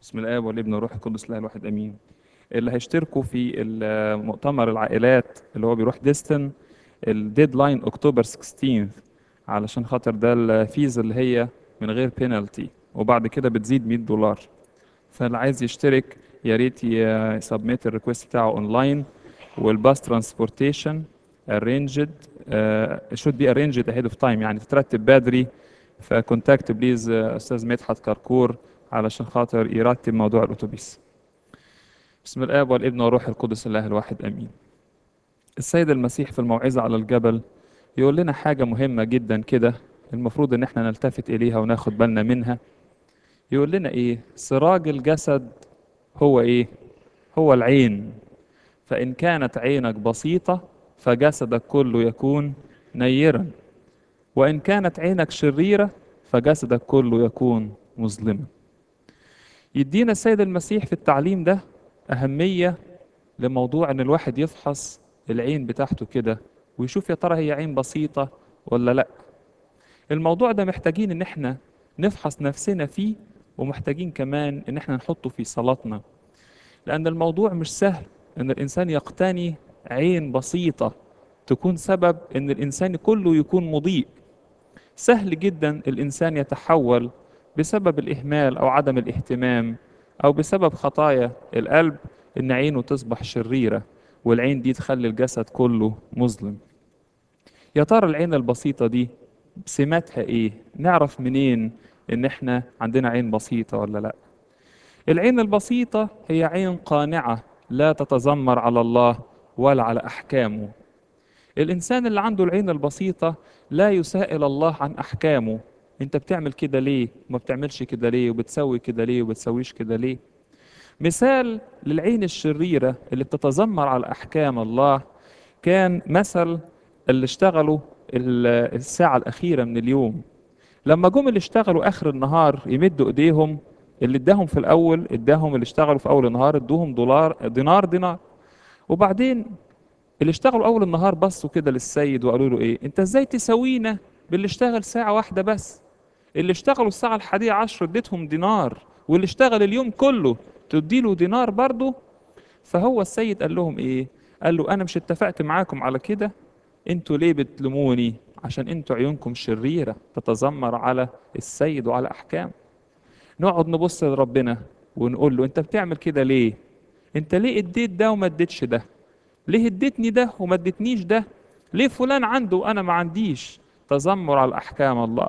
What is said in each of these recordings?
بسم الآب والابن والروح القدس الله الواحد امين اللي هيشتركوا في مؤتمر العائلات اللي هو بيروح ديستن الديدلاين اكتوبر 16 علشان خاطر ده الفيز اللي هي من غير بينالتي وبعد كده بتزيد 100 دولار فاللي عايز يشترك يا ريت يسبميت الريكوست بتاعه اونلاين والباس ترانسبورتيشن arranged uh, should be arranged ahead of time يعني تترتب بدري فكونتاكت بليز استاذ مدحت كركور علشان خاطر يرتب موضوع الاتوبيس بسم الاب والابن والروح القدس الله الواحد امين السيد المسيح في الموعظه على الجبل يقول لنا حاجه مهمه جدا كده المفروض ان احنا نلتفت اليها وناخد بالنا منها يقول لنا ايه سراج الجسد هو ايه هو العين فان كانت عينك بسيطه فجسدك كله يكون نيرا وان كانت عينك شريره فجسدك كله يكون مظلما يدينا السيد المسيح في التعليم ده أهمية لموضوع إن الواحد يفحص العين بتاعته كده ويشوف يا ترى هي عين بسيطة ولا لأ الموضوع ده محتاجين إن إحنا نفحص نفسنا فيه ومحتاجين كمان إن إحنا نحطه في صلاتنا لأن الموضوع مش سهل إن الإنسان يقتني عين بسيطة تكون سبب إن الإنسان كله يكون مضيء سهل جدا الإنسان يتحول بسبب الإهمال أو عدم الاهتمام أو بسبب خطايا القلب إن عينه تصبح شريرة والعين دي تخلي الجسد كله مظلم يا ترى العين البسيطة دي سماتها إيه؟ نعرف منين إن إحنا عندنا عين بسيطة ولا لأ؟ العين البسيطة هي عين قانعة لا تتذمر على الله ولا على أحكامه الإنسان اللي عنده العين البسيطة لا يسائل الله عن أحكامه انت بتعمل كده ليه وما بتعملش كده ليه وبتسوي كده ليه وبتسويش كده ليه مثال للعين الشريرة اللي بتتذمر على أحكام الله كان مثل اللي اشتغلوا الساعة الأخيرة من اليوم لما جم اللي اشتغلوا آخر النهار يمدوا إيديهم اللي اداهم في الأول اداهم اللي اشتغلوا في أول النهار ادوهم دولار دينار دينار وبعدين اللي اشتغلوا أول النهار بصوا كده للسيد وقالوا له إيه أنت إزاي تساوينا باللي اشتغل ساعة واحدة بس اللي اشتغلوا الساعة الحادية عشر اديتهم دينار واللي اشتغل اليوم كله تديله دينار برضه فهو السيد قال لهم ايه قال له انا مش اتفقت معاكم على كده انتوا ليه بتلوموني عشان انتوا عيونكم شريرة تتذمر على السيد وعلى احكام نقعد نبص لربنا ونقول له انت بتعمل كده ليه انت ليه اديت ده وما اديتش ده ليه اديتني ده وما اديتنيش ده ليه فلان عنده وانا ما عنديش تذمر على احكام الله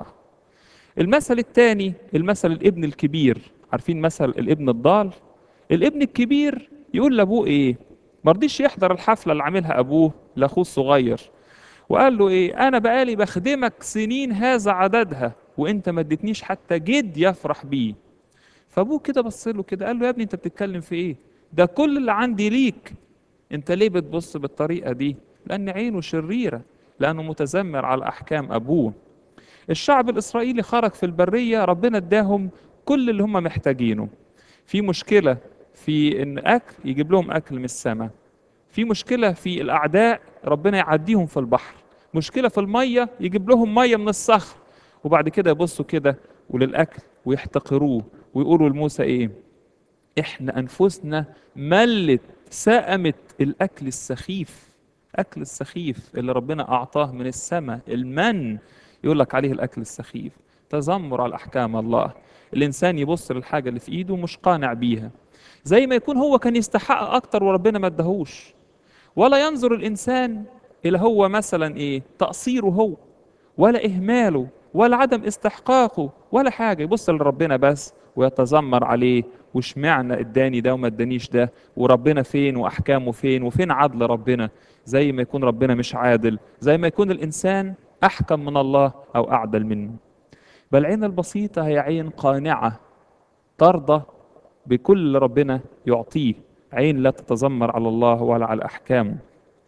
المثل الثاني المثل الابن الكبير عارفين مثل الابن الضال الابن الكبير يقول لابوه ايه ما رضيش يحضر الحفله اللي عاملها ابوه لاخوه الصغير وقال له ايه انا بقالي بخدمك سنين هذا عددها وانت ما اديتنيش حتى جد يفرح بيه فابوه كده بص له كده قال له يا ابني انت بتتكلم في ايه ده كل اللي عندي ليك انت ليه بتبص بالطريقه دي لان عينه شريره لانه متذمر على احكام ابوه الشعب الإسرائيلي خرج في البرية ربنا اداهم كل اللي هم محتاجينه في مشكلة في إن أكل يجيب لهم أكل من السماء في مشكلة في الأعداء ربنا يعديهم في البحر مشكلة في المية يجيب لهم مية من الصخر وبعد كده يبصوا كده وللأكل ويحتقروه ويقولوا لموسى إيه إحنا أنفسنا ملت سأمت الأكل السخيف أكل السخيف اللي ربنا أعطاه من السماء المن يقول لك عليه الاكل السخيف تذمر على احكام الله الانسان يبص للحاجه اللي في ايده ومش قانع بيها زي ما يكون هو كان يستحق اكتر وربنا ما اداهوش ولا ينظر الانسان الى هو مثلا ايه تقصيره هو ولا اهماله ولا عدم استحقاقه ولا حاجه يبص لربنا بس ويتذمر عليه واشمعنى اداني ده وما ادانيش ده وربنا فين واحكامه فين وفين عدل ربنا زي ما يكون ربنا مش عادل زي ما يكون الانسان أحكم من الله أو أعدل منه بل العين البسيطة هي عين قانعة ترضى بكل اللي ربنا يعطيه عين لا تتذمر على الله ولا على أحكامه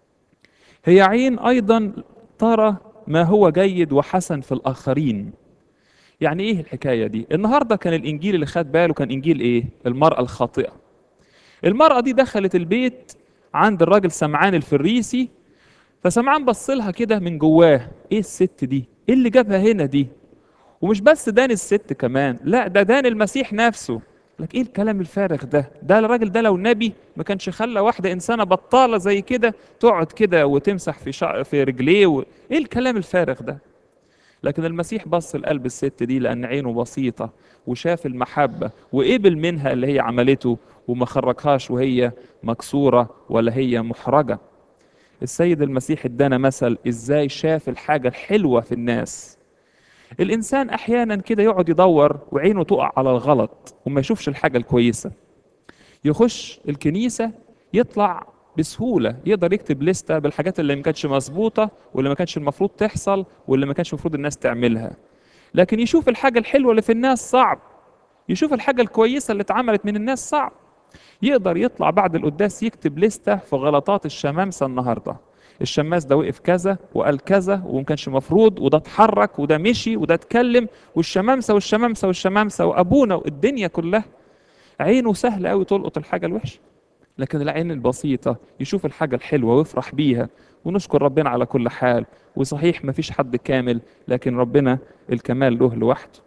هي عين أيضا ترى ما هو جيد وحسن في الآخرين يعني إيه الحكاية دي النهاردة كان الإنجيل اللي خد باله كان إنجيل إيه المرأة الخاطئة المرأة دي دخلت البيت عند الراجل سمعان الفريسي فسمعان بص لها كده من جواه ايه الست دي ايه اللي جابها هنا دي ومش بس دان الست كمان لا ده دان المسيح نفسه لك ايه الكلام الفارغ ده ده الراجل ده لو نبي ما كانش خلى واحده انسانه بطاله زي كده تقعد كده وتمسح في شع... في رجليه و... ايه الكلام الفارغ ده لكن المسيح بص لقلب الست دي لان عينه بسيطه وشاف المحبه وقبل منها اللي هي عملته وما خرجهاش وهي مكسوره ولا هي محرجه السيد المسيح ادانا مثل ازاي شاف الحاجه الحلوه في الناس الانسان احيانا كده يقعد يدور وعينه تقع على الغلط وما يشوفش الحاجه الكويسه يخش الكنيسه يطلع بسهوله يقدر يكتب لستة بالحاجات اللي ما كانتش مظبوطه واللي ما كانش المفروض تحصل واللي ما كانش المفروض الناس تعملها لكن يشوف الحاجه الحلوه اللي في الناس صعب يشوف الحاجه الكويسه اللي اتعملت من الناس صعب يقدر يطلع بعد القداس يكتب لستة في غلطات الشمامسة النهاردة الشماس ده وقف كذا وقال كذا وما كانش مفروض وده اتحرك وده مشي وده اتكلم والشمامسة والشمامسة والشمامسة وأبونا والدنيا كلها عينه سهلة قوي تلقط الحاجة الوحشة لكن العين البسيطة يشوف الحاجة الحلوة ويفرح بيها ونشكر ربنا على كل حال وصحيح ما فيش حد كامل لكن ربنا الكمال له لوحده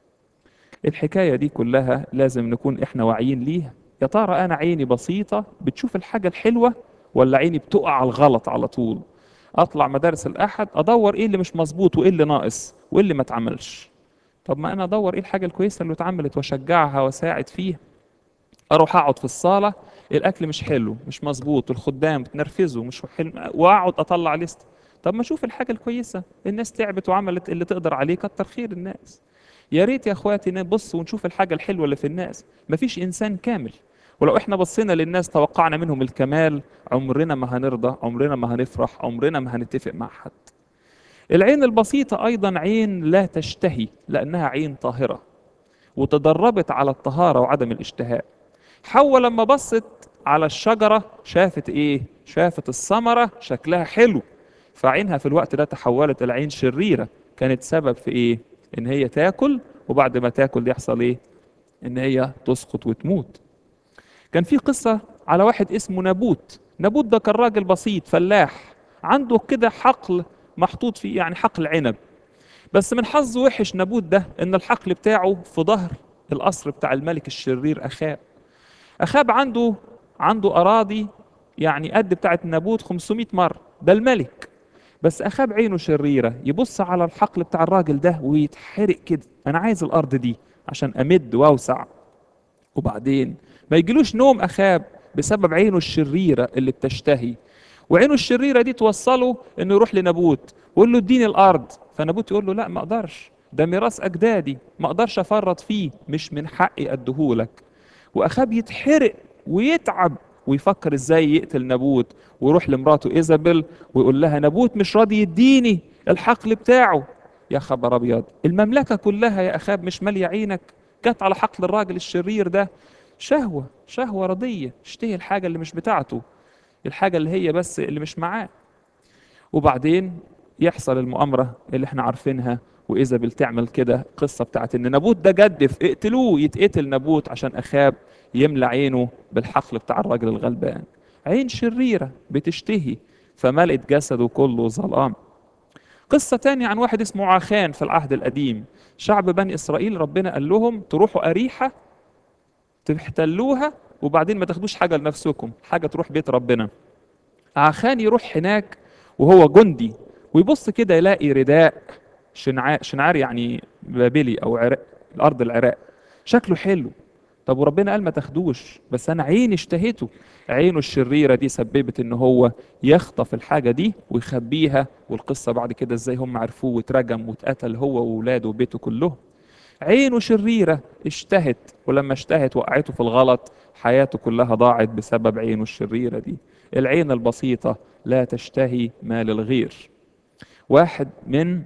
الحكاية دي كلها لازم نكون احنا واعيين ليها يا ترى انا عيني بسيطة بتشوف الحاجة الحلوة ولا عيني بتقع على الغلط على طول اطلع مدارس الاحد ادور ايه اللي مش مظبوط وايه اللي ناقص وايه اللي ما اتعملش طب ما انا ادور ايه الحاجة الكويسة اللي اتعملت واشجعها واساعد فيها اروح اقعد في الصالة الاكل مش حلو مش مظبوط الخدام بتنرفزوا مش حلو واقعد اطلع ليست طب ما اشوف الحاجة الكويسة الناس تعبت وعملت اللي تقدر عليه كتر خير الناس يا ريت يا اخواتي نبص ونشوف الحاجة الحلوة اللي في الناس مفيش انسان كامل ولو احنا بصينا للناس توقعنا منهم الكمال عمرنا ما هنرضى عمرنا ما هنفرح عمرنا ما هنتفق مع حد العين البسيطة أيضا عين لا تشتهي لأنها عين طاهرة وتدربت على الطهارة وعدم الاشتهاء حواء لما بصت على الشجرة شافت إيه؟ شافت الثمرة شكلها حلو فعينها في الوقت ده تحولت إلى عين شريرة كانت سبب في إيه؟ إن هي تاكل وبعد ما تاكل يحصل إيه؟ إن هي تسقط وتموت كان في قصة على واحد اسمه نابوت نابوت ده كان راجل بسيط فلاح عنده كده حقل محطوط فيه يعني حقل عنب بس من حظ وحش نابوت ده ان الحقل بتاعه في ظهر القصر بتاع الملك الشرير اخاب اخاب عنده عنده اراضي يعني قد بتاعه نابوت 500 مره ده الملك بس اخاب عينه شريره يبص على الحقل بتاع الراجل ده ويتحرق كده انا عايز الارض دي عشان امد واوسع وبعدين ما يجيلوش نوم اخاب بسبب عينه الشريره اللي بتشتهي وعينه الشريره دي توصله انه يروح لنابوت ويقول له اديني الارض فنابوت يقول له لا ما اقدرش ده ميراث اجدادي ما اقدرش افرط فيه مش من حقي اديهولك واخاب يتحرق ويتعب ويفكر ازاي يقتل نابوت ويروح لمراته ايزابيل ويقول لها نابوت مش راضي يديني الحقل بتاعه يا خبر ابيض المملكه كلها يا اخاب مش ماليه عينك جت على حقل الراجل الشرير ده شهوه شهوه رضيه اشتهي الحاجه اللي مش بتاعته الحاجه اللي هي بس اللي مش معاه وبعدين يحصل المؤامره اللي احنا عارفينها وايزابيل تعمل كده قصه بتاعت ان نابوت ده جدف اقتلوه يتقتل نابوت عشان اخاب يملى عينه بالحقل بتاع الراجل الغلبان عين شريره بتشتهي فملئت جسده كله ظلام قصة تانية عن واحد اسمه عخان في العهد القديم شعب بني إسرائيل ربنا قال لهم تروحوا أريحة تحتلوها وبعدين ما تاخدوش حاجة لنفسكم حاجة تروح بيت ربنا عخان يروح هناك وهو جندي ويبص كده يلاقي رداء شنعاء شنعار يعني بابلي او عراق الارض العراق شكله حلو طب وربنا قال ما تاخدوش بس انا عيني اشتهيته عينه الشريره دي سببت ان هو يخطف الحاجه دي ويخبيها والقصه بعد كده ازاي هم عرفوه واترجم واتقتل هو واولاده وبيته كلهم عينه شريره اشتهت ولما اشتهت وقعته في الغلط حياته كلها ضاعت بسبب عينه الشريره دي العين البسيطه لا تشتهي ما للغير واحد من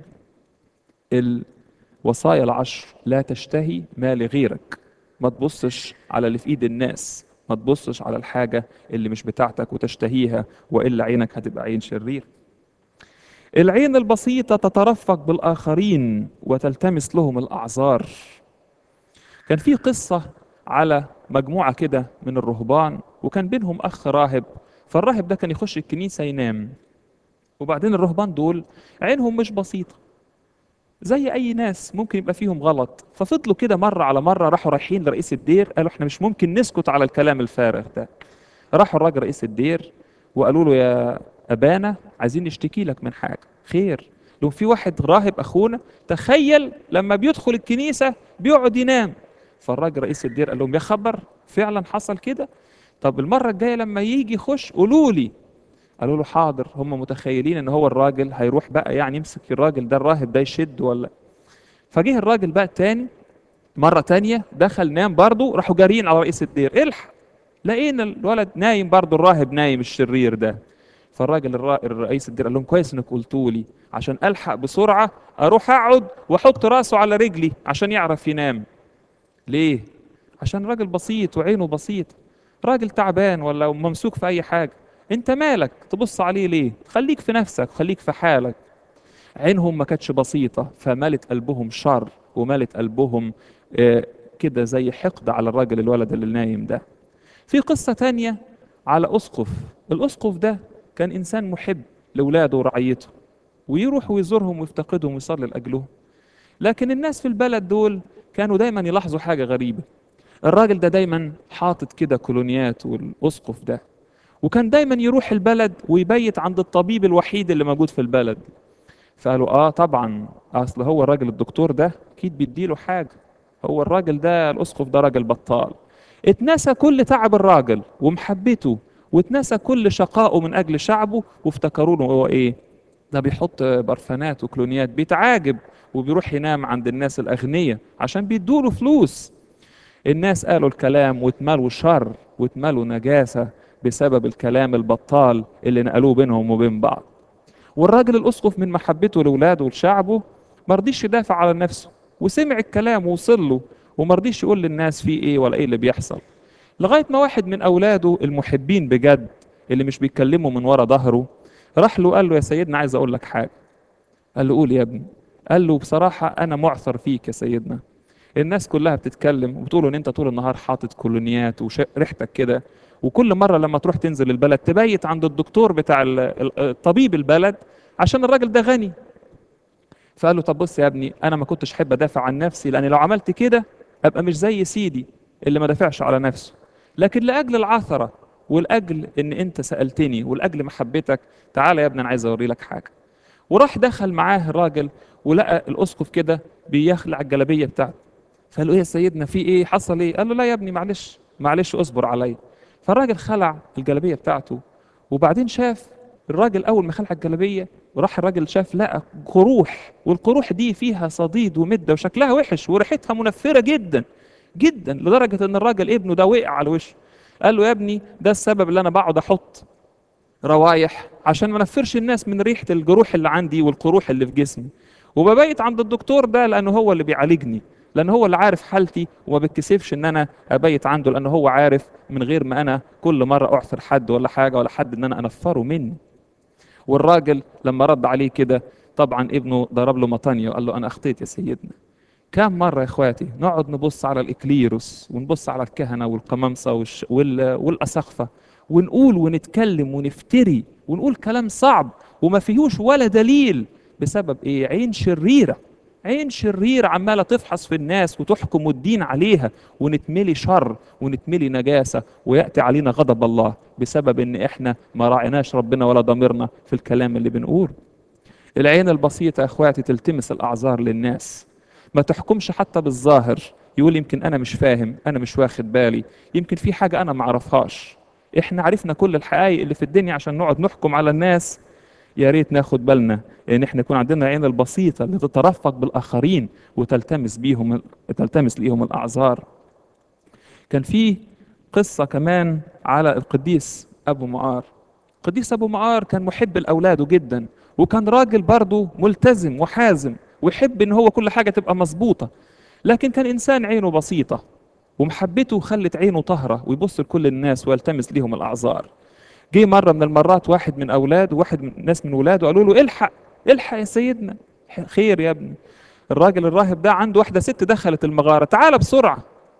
الوصايا العشر لا تشتهي ما لغيرك ما تبصش على اللي في ايد الناس ما تبصش على الحاجة اللي مش بتاعتك وتشتهيها وإلا عينك هتبقى عين شرير العين البسيطة تترفق بالآخرين وتلتمس لهم الأعذار كان في قصة على مجموعة كده من الرهبان وكان بينهم أخ راهب فالراهب ده كان يخش الكنيسة ينام وبعدين الرهبان دول عينهم مش بسيطة زي اي ناس ممكن يبقى فيهم غلط ففضلوا كده مره على مره راحوا رايحين لرئيس الدير قالوا احنا مش ممكن نسكت على الكلام الفارغ ده راحوا الراجل رئيس الدير وقالوا له يا ابانا عايزين نشتكي لك من حاجه خير لو في واحد راهب اخونا تخيل لما بيدخل الكنيسه بيقعد ينام فالراجل رئيس الدير قال لهم يا خبر فعلا حصل كده طب المره الجايه لما يجي يخش قولوا لي قالوا له حاضر هم متخيلين ان هو الراجل هيروح بقى يعني يمسك الراجل ده الراهب ده يشد ولا فجه الراجل بقى التاني مرة تانية دخل نام برضه راحوا جاريين على رئيس الدير الحق لقينا الولد نايم برضه الراهب نايم الشرير ده فالراجل الرا... الرئيس الدير قال لهم كويس انك قلتوا لي عشان الحق بسرعة اروح اقعد واحط راسه على رجلي عشان يعرف ينام ليه عشان راجل بسيط وعينه بسيط راجل تعبان ولا ممسوك في اي حاجة انت مالك تبص عليه ليه خليك في نفسك خليك في حالك عينهم ما كانتش بسيطة فملت قلبهم شر وملت قلبهم آه، كده زي حقد على الراجل الولد اللي نايم ده في قصة تانية على أسقف الأسقف ده كان إنسان محب لأولاده ورعيته ويروح ويزورهم ويفتقدهم ويصلي لأجلهم لكن الناس في البلد دول كانوا دايما يلاحظوا حاجة غريبة الراجل ده دايما حاطط كده كولونيات والأسقف ده وكان دايما يروح البلد ويبيت عند الطبيب الوحيد اللي موجود في البلد فقالوا اه طبعا اصل هو الراجل الدكتور ده اكيد بيديله حاجه هو الراجل ده الاسقف ده راجل بطال اتنسى كل تعب الراجل ومحبته واتنسى كل شقائه من اجل شعبه وافتكروا له هو ايه ده بيحط برفانات وكلونيات بيتعاجب وبيروح ينام عند الناس الاغنياء عشان بيدوله فلوس الناس قالوا الكلام واتملوا شر واتملوا نجاسه بسبب الكلام البطال اللي نقلوه بينهم وبين بعض والراجل الاسقف من محبته لاولاده ولشعبه ما رضيش يدافع على نفسه وسمع الكلام ووصل له وما رضيش يقول للناس في ايه ولا ايه اللي بيحصل لغايه ما واحد من اولاده المحبين بجد اللي مش بيتكلموا من ورا ظهره راح له قال له يا سيدنا عايز اقول لك حاجه قال له قول يا ابني قال له بصراحه انا معثر فيك يا سيدنا الناس كلها بتتكلم وبتقول ان انت طول النهار حاطط كولونيات وريحتك كده وكل مره لما تروح تنزل البلد تبيت عند الدكتور بتاع ال- ال- الطبيب البلد عشان الراجل ده غني فقال له طب بص يا ابني انا ما كنتش احب ادافع عن نفسي لان لو عملت كده ابقى مش زي سيدي اللي ما دافعش على نفسه لكن لاجل العثره ولاجل ان انت سالتني ولاجل محبتك تعالى يا ابني انا عايز اوري لك حاجه وراح دخل معاه الراجل ولقى الاسقف كده بيخلع الجلابيه بتاعته فقال له ايه يا سيدنا في ايه حصل ايه قال له لا يا ابني معلش معلش اصبر عليا فالراجل خلع الجلابيه بتاعته وبعدين شاف الراجل اول ما خلع الجلابيه وراح الراجل شاف لقى قروح والقروح دي فيها صديد ومده وشكلها وحش وريحتها منفره جدا جدا لدرجه ان الراجل ابنه ده وقع على وشه قال له يا ابني ده السبب اللي انا بقعد احط روايح عشان ما نفرش الناس من ريحه الجروح اللي عندي والقروح اللي في جسمي وببيت عند الدكتور ده لانه هو اللي بيعالجني لان هو اللي عارف حالتي وما بتكسفش ان انا ابيت عنده لان هو عارف من غير ما انا كل مره اعثر حد ولا حاجه ولا حد ان انا انفره مني والراجل لما رد عليه كده طبعا ابنه ضرب له مطانية وقال له انا اخطيت يا سيدنا كم مرة يا اخواتي نقعد نبص على الاكليروس ونبص على الكهنة والقمامسة والش... وال... والاساقفة ونقول ونتكلم ونفتري ونقول كلام صعب وما فيهوش ولا دليل بسبب ايه عين شريرة عين شريرة عمالة تفحص في الناس وتحكم الدين عليها ونتملي شر ونتملي نجاسة ويأتي علينا غضب الله بسبب ان احنا ما راعناش ربنا ولا ضميرنا في الكلام اللي بنقوله العين البسيطة يا اخواتي تلتمس الاعذار للناس ما تحكمش حتى بالظاهر يقول يمكن انا مش فاهم انا مش واخد بالي يمكن في حاجة انا ما اعرفهاش احنا عرفنا كل الحقائق اللي في الدنيا عشان نقعد نحكم على الناس يا ريت ناخد بالنا ان احنا يكون عندنا العين البسيطه اللي تترفق بالاخرين وتلتمس بيهم تلتمس ليهم الاعذار كان في قصه كمان على القديس ابو معار القديس ابو معار كان محب لاولاده جدا وكان راجل برضه ملتزم وحازم ويحب ان هو كل حاجه تبقى مظبوطه لكن كان انسان عينه بسيطه ومحبته خلت عينه طهره ويبص لكل الناس ويلتمس ليهم الاعذار جه مرة من المرات واحد من أولاده واحد من ناس من ولاده قالوا له الحق الحق يا سيدنا خير يا ابني الراجل الراهب ده عنده واحدة ست دخلت المغارة تعال بسرعة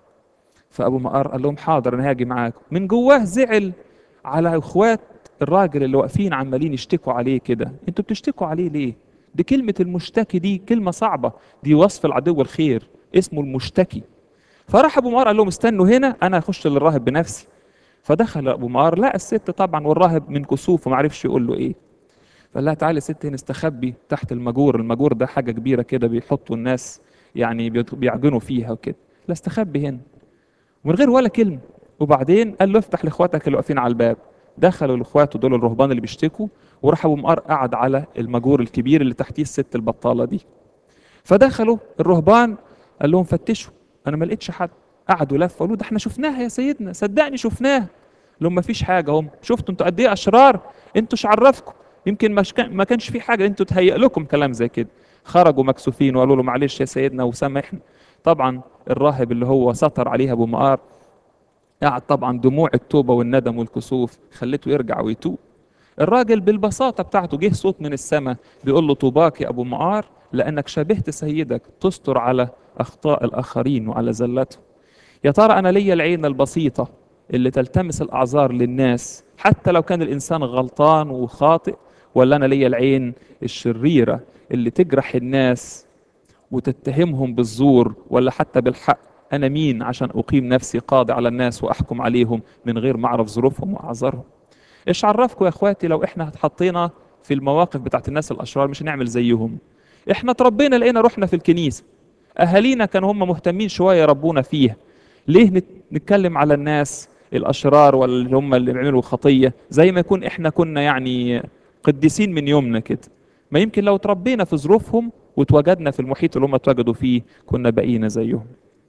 فأبو مقار قال لهم حاضر أنا هاجي معاكم من جواه زعل على إخوات الراجل اللي واقفين عمالين يشتكوا عليه كده انتوا بتشتكوا عليه ليه دي كلمة المشتكي دي كلمة صعبة دي وصف العدو الخير اسمه المشتكي فراح ابو معار قال لهم استنوا هنا انا هخش للراهب بنفسي فدخل ابو معار لقى الست طبعا والراهب من كسوف وما عرفش يقول له ايه فقال لها تعالي يا ست هنا استخبي تحت المجور المجور ده حاجه كبيره كده بيحطوا الناس يعني بيت- بيعجنوا فيها وكده لا استخبي هنا ومن غير ولا كلمه وبعدين قال له افتح لاخواتك اللي واقفين على الباب دخلوا لاخواته دول الرهبان اللي بيشتكوا وراح ابو معار قعد على المجور الكبير اللي تحتيه الست البطاله دي فدخلوا الرهبان قال لهم فتشوا انا ما لقيتش حد قعدوا لفوا قالوا ده احنا شفناها يا سيدنا صدقني شفناها لهم ما فيش حاجه هم شفتوا انتوا قد ايه اشرار انتوا ايش عرفكم يمكن مش كان ما كانش في حاجه انتوا تهيأ لكم كلام زي كده خرجوا مكسوفين وقالوا له معلش يا سيدنا وسامحنا طبعا الراهب اللي هو سطر عليها ابو مقار قعد طبعا دموع التوبه والندم والكسوف خليته يرجع ويتوب الراجل بالبساطة بتاعته جه صوت من السماء بيقول له طوباك يا أبو معار لأنك شبهت سيدك تستر على أخطاء الآخرين وعلى زلاتهم يا ترى أنا ليا العين البسيطة اللي تلتمس الأعذار للناس حتى لو كان الإنسان غلطان وخاطئ ولا أنا ليا العين الشريرة اللي تجرح الناس وتتهمهم بالزور ولا حتى بالحق أنا مين عشان أقيم نفسي قاضي على الناس وأحكم عليهم من غير ما أعرف ظروفهم وأعذارهم ايش عرفكم يا اخواتي لو احنا اتحطينا في المواقف بتاعت الناس الاشرار مش هنعمل زيهم احنا اتربينا لقينا رحنا في الكنيسه اهالينا كانوا هم مهتمين شويه يربونا فيها ليه نت- نتكلم على الناس الاشرار ولا اللي هم اللي بيعملوا خطيه زي ما يكون احنا كنا يعني قديسين من يومنا كده ما يمكن لو اتربينا في ظروفهم وتواجدنا في المحيط اللي هم اتواجدوا فيه كنا بقينا زيهم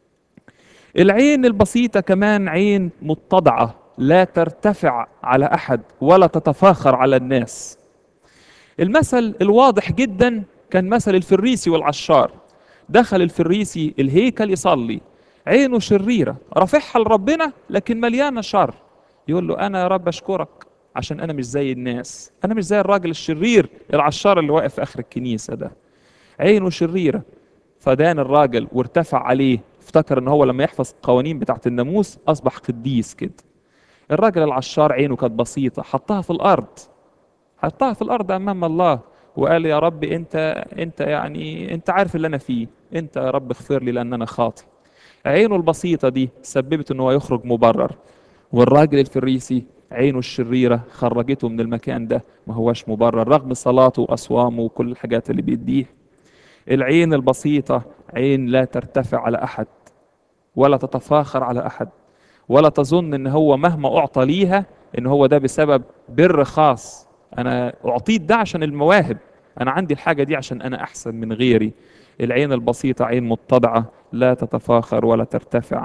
العين البسيطة كمان عين متضعة لا ترتفع على أحد ولا تتفاخر على الناس المثل الواضح جدا كان مثل الفريسي والعشار دخل الفريسي الهيكل يصلي عينه شريرة رافعها لربنا لكن مليانة شر يقول له أنا يا رب أشكرك عشان أنا مش زي الناس أنا مش زي الراجل الشرير العشار اللي واقف في آخر الكنيسة ده عينه شريرة فدان الراجل وارتفع عليه افتكر ان هو لما يحفظ القوانين بتاعت الناموس اصبح قديس كده الراجل العشار عينه كانت بسيطة حطها في الارض حطها في الارض امام الله وقال يا رب انت انت يعني انت عارف اللي انا فيه انت يا رب اغفر لي لان انا خاطئ عينه البسيطة دي سببت ان هو يخرج مبرر والراجل الفريسي عينه الشريرة خرجته من المكان ده ما هوش مبرر رغم صلاته وأصوامه وكل الحاجات اللي بيديها العين البسيطة عين لا ترتفع على أحد ولا تتفاخر على أحد ولا تظن إن هو مهما أعطى ليها إن هو ده بسبب بر خاص أنا أعطيت ده عشان المواهب أنا عندي الحاجة دي عشان أنا أحسن من غيري العين البسيطة عين متضعة لا تتفاخر ولا ترتفع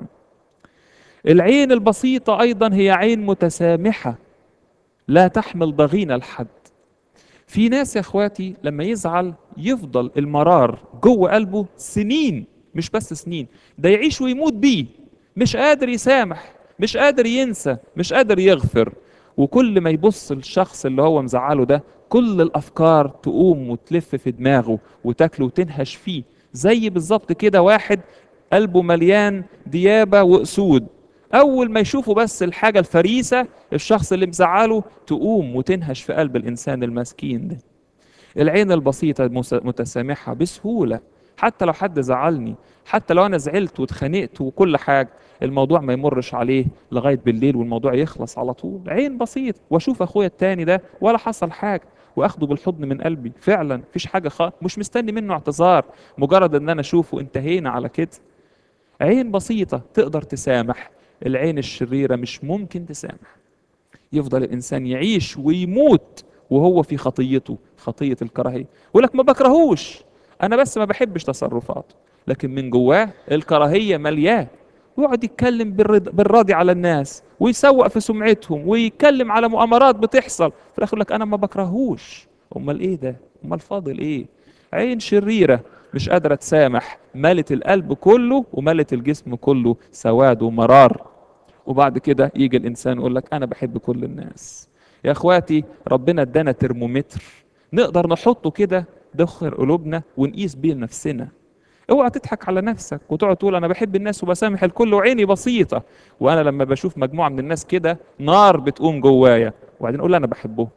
العين البسيطة أيضا هي عين متسامحة لا تحمل ضغين الحد في ناس يا اخواتي لما يزعل يفضل المرار جوه قلبه سنين مش بس سنين ده يعيش ويموت بيه مش قادر يسامح مش قادر ينسى مش قادر يغفر وكل ما يبص الشخص اللي هو مزعله ده كل الافكار تقوم وتلف في دماغه وتاكله وتنهش فيه زي بالظبط كده واحد قلبه مليان ديابه واسود اول ما يشوفوا بس الحاجه الفريسه الشخص اللي مزعله تقوم وتنهش في قلب الانسان المسكين ده العين البسيطه المس- متسامحه بسهوله حتى لو حد زعلني حتى لو انا زعلت واتخانقت وكل حاجه الموضوع ما يمرش عليه لغايه بالليل والموضوع يخلص على طول عين بسيط واشوف اخويا التاني ده ولا حصل حاجه واخده بالحضن من قلبي فعلا مفيش حاجه خالص مش مستني منه اعتذار مجرد ان انا اشوفه انتهينا على كده عين بسيطة تقدر تسامح العين الشريرة مش ممكن تسامح يفضل الإنسان يعيش ويموت وهو في خطيته خطية الكراهية يقول لك ما بكرهوش أنا بس ما بحبش تصرفاته لكن من جواه الكراهية ملياه ويقعد يتكلم بالرض- بالراضي على الناس ويسوق في سمعتهم ويتكلم على مؤامرات بتحصل في الآخر يقول لك أنا ما بكرهوش أمال إيه ده؟ أمال فاضل إيه؟ عين شريرة مش قادرة تسامح ملت القلب كله وملت الجسم كله سواد ومرار وبعد كده يجي الإنسان يقول لك أنا بحب كل الناس يا إخواتي ربنا ادانا ترمومتر نقدر نحطه كده دخر قلوبنا ونقيس بيه نفسنا اوعى تضحك على نفسك وتقعد تقول انا بحب الناس وبسامح الكل وعيني بسيطه وانا لما بشوف مجموعه من الناس كده نار بتقوم جوايا وبعدين اقول انا بحبهم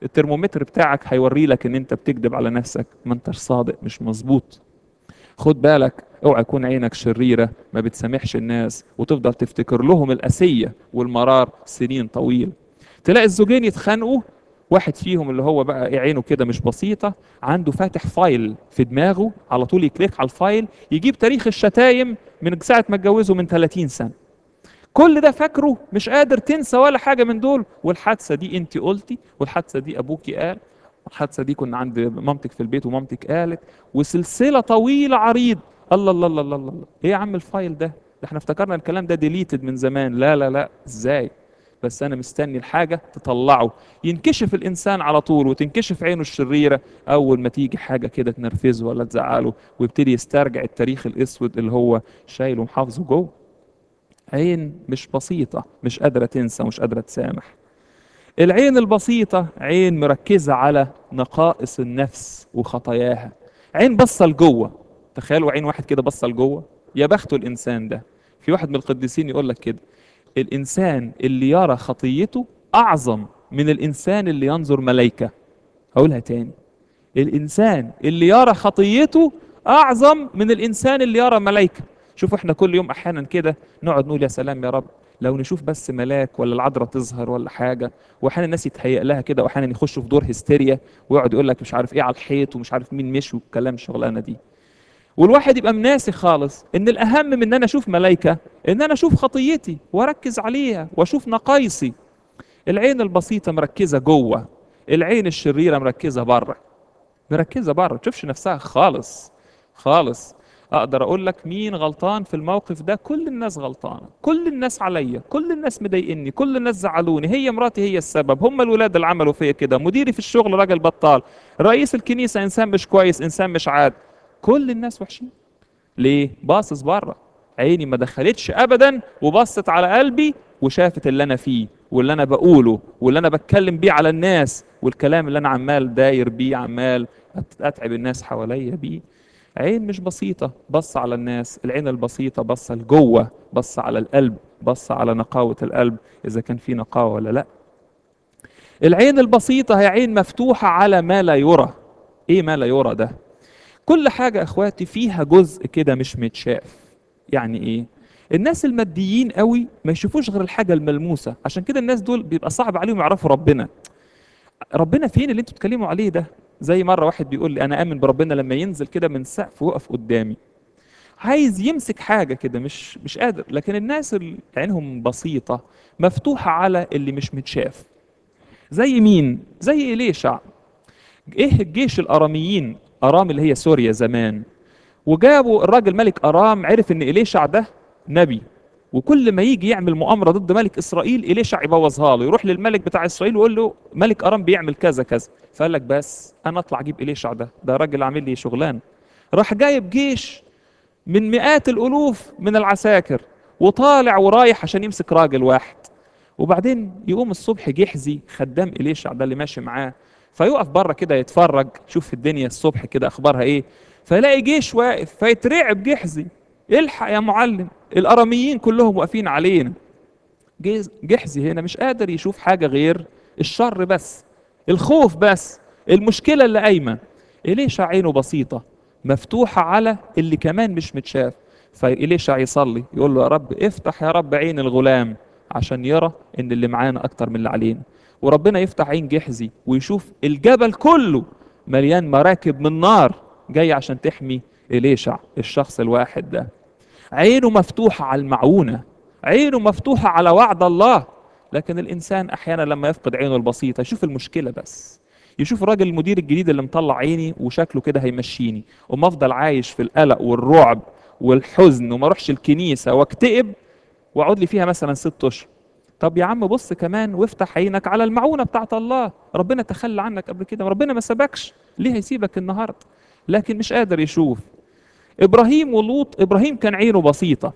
الترمومتر بتاعك هيوري لك ان انت بتكذب على نفسك ما انتش صادق مش مظبوط خد بالك اوعى يكون عينك شريره ما بتسامحش الناس وتفضل تفتكر لهم الاسيه والمرار سنين طويل تلاقي الزوجين يتخانقوا واحد فيهم اللي هو بقى إيه عينه كده مش بسيطه عنده فاتح فايل في دماغه على طول يكليك على الفايل يجيب تاريخ الشتايم من ساعه ما اتجوزوا من 30 سنه كل ده فاكره مش قادر تنسى ولا حاجه من دول والحادثه دي انت قلتي والحادثه دي ابوكي قال الحادثه دي كنا عند مامتك في البيت ومامتك قالت وسلسله طويله عريض الله الله الله الله الله ايه يا عم الفايل ده ده احنا افتكرنا الكلام ده ديليتد من زمان لا لا لا ازاي بس انا مستني الحاجه تطلعه ينكشف الانسان على طول وتنكشف عينه الشريره اول ما تيجي حاجه كده تنرفزه ولا تزعله ويبتدي يسترجع التاريخ الاسود اللي هو شايله ومحافظه جوه عين مش بسيطه مش قادره تنسى ومش قادره تسامح العين البسيطه عين مركزه على نقائص النفس وخطاياها عين بصه لجوه تخيلوا عين واحد كده بصه لجوه يا بخته الانسان ده في واحد من القديسين يقول لك كده الانسان اللي يرى خطيته اعظم من الانسان اللي ينظر ملائكه هقولها تاني الانسان اللي يرى خطيته اعظم من الانسان اللي يرى ملائكه شوفوا احنا كل يوم احيانا كده نقعد نقول يا سلام يا رب لو نشوف بس ملاك ولا العذراء تظهر ولا حاجه واحيانا الناس يتهيأ لها كده واحيانا يخشوا في دور هستيريا ويقعد يقول لك مش عارف ايه على الحيط ومش عارف مين مشي والكلام الشغلانه دي والواحد يبقى مناسي خالص ان الاهم من ان انا اشوف ملائكه ان انا اشوف خطيتي واركز عليها واشوف نقايصي العين البسيطه مركزه جوه العين الشريره مركزه بره مركزه بره ما تشوفش نفسها خالص خالص اقدر اقول لك مين غلطان في الموقف ده كل الناس غلطانه كل الناس عليا كل الناس مضايقني كل الناس زعلوني هي مراتي هي السبب هم الولاد اللي عملوا فيا كده مديري في الشغل راجل بطال رئيس الكنيسه انسان مش كويس انسان مش عاد كل الناس وحشين ليه باصص بره عيني ما دخلتش ابدا وبصت على قلبي وشافت اللي انا فيه واللي انا بقوله واللي انا بتكلم بيه على الناس والكلام اللي انا عمال داير بيه عمال اتعب الناس حواليا بيه عين مش بسيطة بص على الناس العين البسيطة بص لجوه بص على القلب بص على نقاوة القلب إذا كان في نقاوة ولا لا العين البسيطة هي عين مفتوحة على ما لا يرى إيه ما لا يرى ده كل حاجة يا إخواتي فيها جزء كده مش متشاف يعني إيه الناس الماديين قوي ما يشوفوش غير الحاجة الملموسة عشان كده الناس دول بيبقى صعب عليهم يعرفوا ربنا ربنا فين اللي انتوا بتتكلموا عليه ده زي مره واحد بيقول لي انا امن بربنا لما ينزل كده من سقف ويقف قدامي عايز يمسك حاجه كده مش مش قادر لكن الناس اللي عينهم بسيطه مفتوحه على اللي مش متشاف زي مين زي ايليشع ايه الجيش الاراميين ارام اللي هي سوريا زمان وجابوا الراجل ملك ارام عرف ان ايليشع ده نبي وكل ما يجي يعمل مؤامره ضد ملك اسرائيل ايليشع يبوظها له يروح للملك بتاع اسرائيل ويقول له ملك ارام بيعمل كذا كذا فقال لك بس انا اطلع اجيب ايليشع ده ده راجل عامل لي شغلان راح جايب جيش من مئات الالوف من العساكر وطالع ورايح عشان يمسك راجل واحد وبعدين يقوم الصبح جحزي خدام إليشع ده اللي ماشي معاه فيقف بره كده يتفرج شوف الدنيا الصبح كده اخبارها ايه فيلاقي جيش واقف فيترعب جحزي الحق يا معلم الاراميين كلهم واقفين علينا جيز- جحزي هنا مش قادر يشوف حاجه غير الشر بس الخوف بس المشكله اللي قايمه إليشع عينه بسيطه مفتوحه على اللي كمان مش متشاف فإليشع يصلي يقول له يا رب افتح يا رب عين الغلام عشان يرى ان اللي معانا اكتر من اللي علينا وربنا يفتح عين جحزي ويشوف الجبل كله مليان مراكب من نار جاي عشان تحمي إليشع الشخص الواحد ده عينه مفتوحة على المعونة عينه مفتوحة على وعد الله لكن الإنسان أحيانا لما يفقد عينه البسيطة يشوف المشكلة بس يشوف الراجل المدير الجديد اللي مطلع عيني وشكله كده هيمشيني وما افضل عايش في القلق والرعب والحزن وما اروحش الكنيسة واكتئب واقعد لي فيها مثلا ست اشهر طب يا عم بص كمان وافتح عينك على المعونة بتاعت الله ربنا تخلى عنك قبل كده ربنا ما سابكش ليه هيسيبك النهارده لكن مش قادر يشوف ابراهيم ولوط ابراهيم كان عينه بسيطه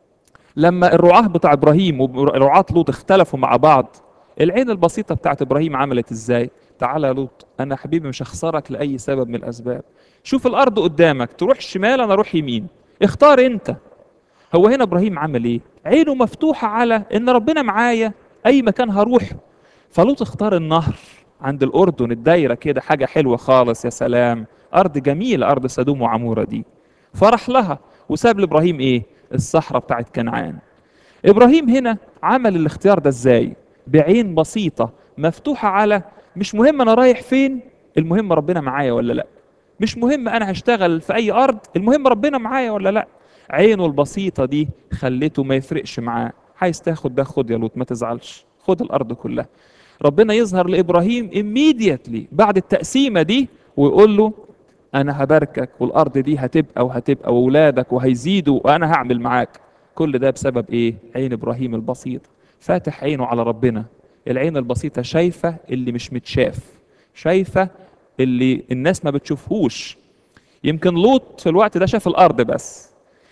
لما الرعاه بتاع ابراهيم ورعاه لوط اختلفوا مع بعض العين البسيطه بتاعت ابراهيم عملت ازاي تعالى يا لوط انا يا حبيبي مش هخسرك لاي سبب من الاسباب شوف الارض قدامك تروح شمال انا اروح يمين اختار انت هو هنا ابراهيم عمل ايه عينه مفتوحه على ان ربنا معايا اي مكان هروح فلوط اختار النهر عند الأردن الدايرة كده حاجة حلوة خالص يا سلام أرض جميلة أرض سدوم وعمورة دي فرح لها وساب لإبراهيم إيه الصحراء بتاعت كنعان إبراهيم هنا عمل الاختيار ده إزاي بعين بسيطة مفتوحة على مش مهم أنا رايح فين المهم ربنا معايا ولا لأ مش مهم أنا هشتغل في أي أرض المهم ربنا معايا ولا لأ عينه البسيطة دي خلته ما يفرقش معاه عايز تاخد ده خد يا لوط ما تزعلش خد الأرض كلها ربنا يظهر لإبراهيم immediately بعد التقسيمة دي ويقول له أنا هباركك والأرض دي هتبقى وهتبقى وأولادك وهيزيدوا وأنا هعمل معاك كل ده بسبب إيه؟ عين إبراهيم البسيط فاتح عينه على ربنا العين البسيطة شايفة اللي مش متشاف شايفة اللي الناس ما بتشوفهوش يمكن لوط في الوقت ده شاف الأرض بس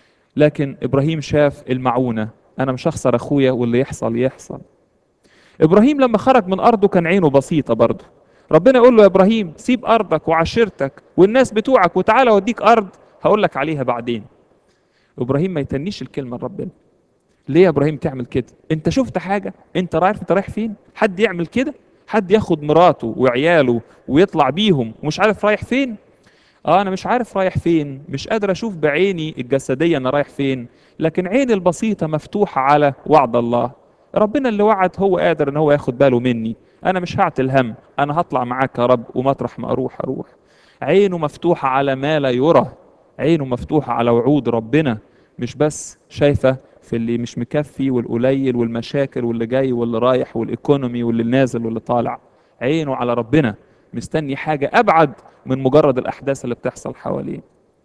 لكن إبراهيم شاف المعونة أنا مش هخسر أخويا واللي يحصل يحصل إبراهيم لما خرج من أرضه كان عينه بسيطة برضه ربنا يقول له يا إبراهيم سيب أرضك وعشيرتك والناس بتوعك وتعالى أوديك أرض هقول لك عليها بعدين إبراهيم ما يتنيش الكلمة لربنا ليه يا إبراهيم تعمل كده أنت شفت حاجة أنت عارف أنت رايح فين حد يعمل كده حد ياخد مراته وعياله ويطلع بيهم ومش عارف رايح فين اه انا مش عارف رايح فين مش قادر اشوف بعيني الجسديه انا رايح فين لكن عيني البسيطه مفتوحه على وعد الله ربنا اللي وعد هو قادر ان هو ياخد باله مني انا مش هعتل هم انا هطلع معاك يا رب ومطرح ما اروح اروح عينه مفتوحه على ما لا يرى عينه مفتوحه على وعود ربنا مش بس شايفه في اللي مش مكفي والقليل والمشاكل واللي جاي واللي رايح والايكونومي واللي نازل واللي طالع عينه على ربنا مستني حاجه ابعد من مجرد الاحداث اللي بتحصل حواليه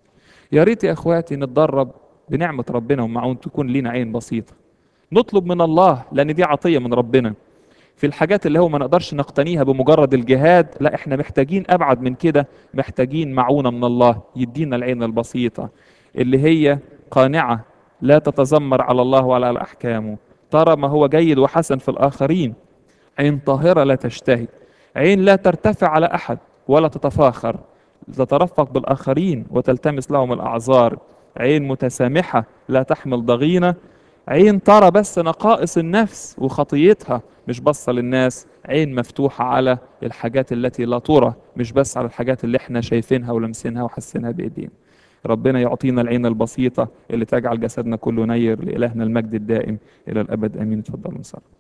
يا ريت يا اخواتي نتدرب بنعمه ربنا ومعون تكون لينا عين بسيطه نطلب من الله لان دي عطيه من ربنا في الحاجات اللي هو ما نقدرش نقتنيها بمجرد الجهاد لا احنا محتاجين ابعد من كده محتاجين معونه من الله يدينا العين البسيطه اللي هي قانعه لا تتذمر على الله ولا على احكامه ترى ما هو جيد وحسن في الاخرين عين طاهره لا تشتهي عين لا ترتفع على احد ولا تتفاخر تترفق بالاخرين وتلتمس لهم الاعذار عين متسامحه لا تحمل ضغينه عين ترى بس نقائص النفس وخطيتها مش باصه للناس عين مفتوحه على الحاجات التي لا ترى مش بس على الحاجات اللي احنا شايفينها ولمسينها وحاسينها بايدينا ربنا يعطينا العين البسيطه اللي تجعل جسدنا كله نير لالهنا المجد الدائم الى الابد امين اتفضلوا نصلي